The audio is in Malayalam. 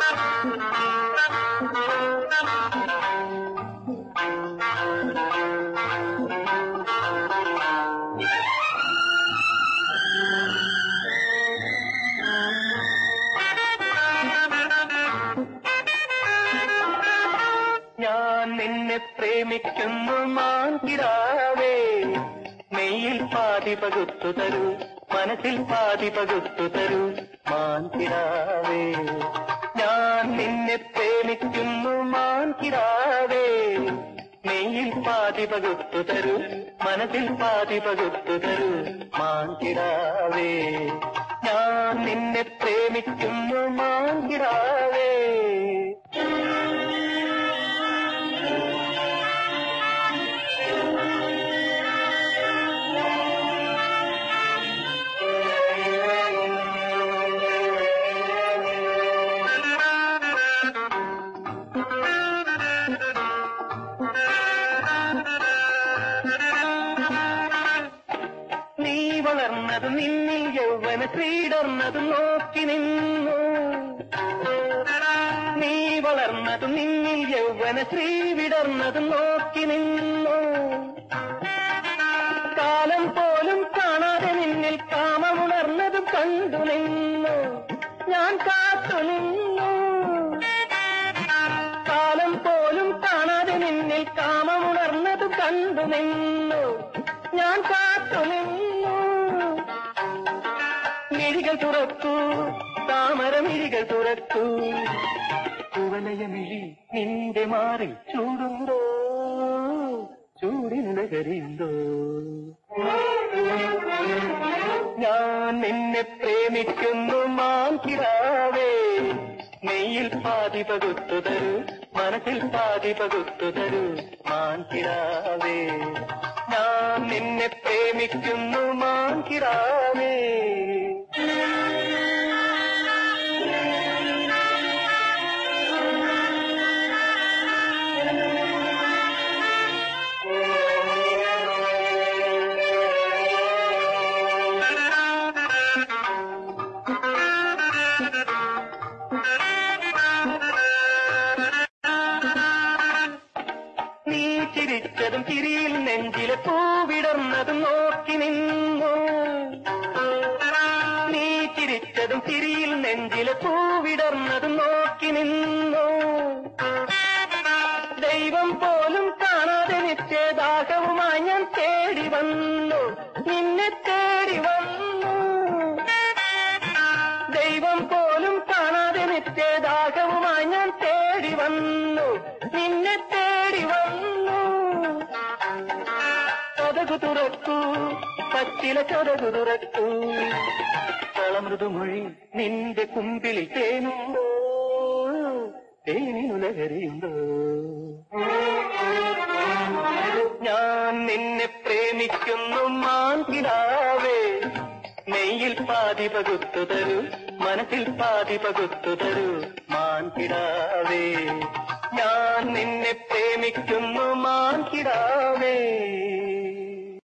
ഞാൻ നിന്നെ പ്രേമിക്കുന്നു മാൻകിടാവേ നെയ്യിൽ പാതി പകുത്തു തരൂ മനസ്സിൽ പാതി പകുത്തു തരൂ മാൻകിടാവേ ഞാൻ നിന്നെ പ്രേമിക്കുന്നു മാൻകിടാവേ നെയ്യിൽ പാതി പകുത്തു തരൂ മനസ്സിൽ പാതി പകുത്തു തരൂ മാൻകിടാവേ ഞാൻ നിന്നെ പ്രേമിക്കുന്നു മാൻകിടാവേ നീ വളർന്നതും നിന്നിൽ യൗവന ശ്രീടർന്നതും നോക്കി നിന്നു നീ വളർന്നതും നിന്നിൽ യൗവന ശ്രീ വിടർന്നതും നോക്കി നിന്നു കാലം പോലും കാണാതെ നിന്നിൽ കാമമുണർന്നതും കണ്ടു നിന്നു ഞാൻ കാത്തു നിന്നു കാലം പോലും കാണാതെ നിന്നിൽ കാമമുണർന്നതും കണ്ടു നിന്നു ഞാൻ കാത്തു നിന്നു മിഴികൾ തുറക്കൂ താമരമിഴികൾ തുറക്കൂ കുവലയമിഴി നിന്റെ മാറി ചൂടുണ്ടോ ചൂടിനുലകരിന്തോ ഞാൻ നിന്നെ പ്രേമിക്കുന്നു മാൻകിടാവേ നെയ്യിൽ പാതി പകുത്തു തരൂ മനസ്സിൽ പാതി പകുത്തു തരൂ മാൻകിടാവേ ഞാൻ നിന്നെ പ്രേമിക്കുന്നു മാൻകിടാവേ നീ ചിരിച്ചതും ചിരിയിൽ നെഞ്ചിലെ പൂവിടർന്നതും നോക്കി നിന്നു നീ ചിരിച്ചതും ചിരിയിൽ നെഞ്ചിലെ പൂവിടർന്നതും നോക്കി നിന്നു ദൈവം പോലും കാണാതെ നിശ്ചയദാഹവുമായി ഞാൻ തേടി വന്നു നിന്നെ തേടി വന്നു ദൈവം പോലും കാണാതെ നിശ്ചയദാഹവുമായി ഞാൻ തേടി വന്നു നിന്നെ തേടി വന്നു കഥകു തുറക്കൂ പച്ചില കഥകു തുറക്കൂ കളമൃദുമൊഴി നിന്റെ കുമ്പിളിൽ തേനുണ്ടോ തേനിനുലകരിയുണ്ടോ ഞാൻ നിന്നെ പ്രേമിക്കുന്നു മാൻകിടാവേ നെയ്യിൽ പാതി പകുത്തു തരൂ മനസ്സിൽ പാതി പകുത്തു തരൂ മാൻകിടാവേ ഞാൻ നിന്നെ പ്രേമിക്കുന്നു മാൻകിടാവേ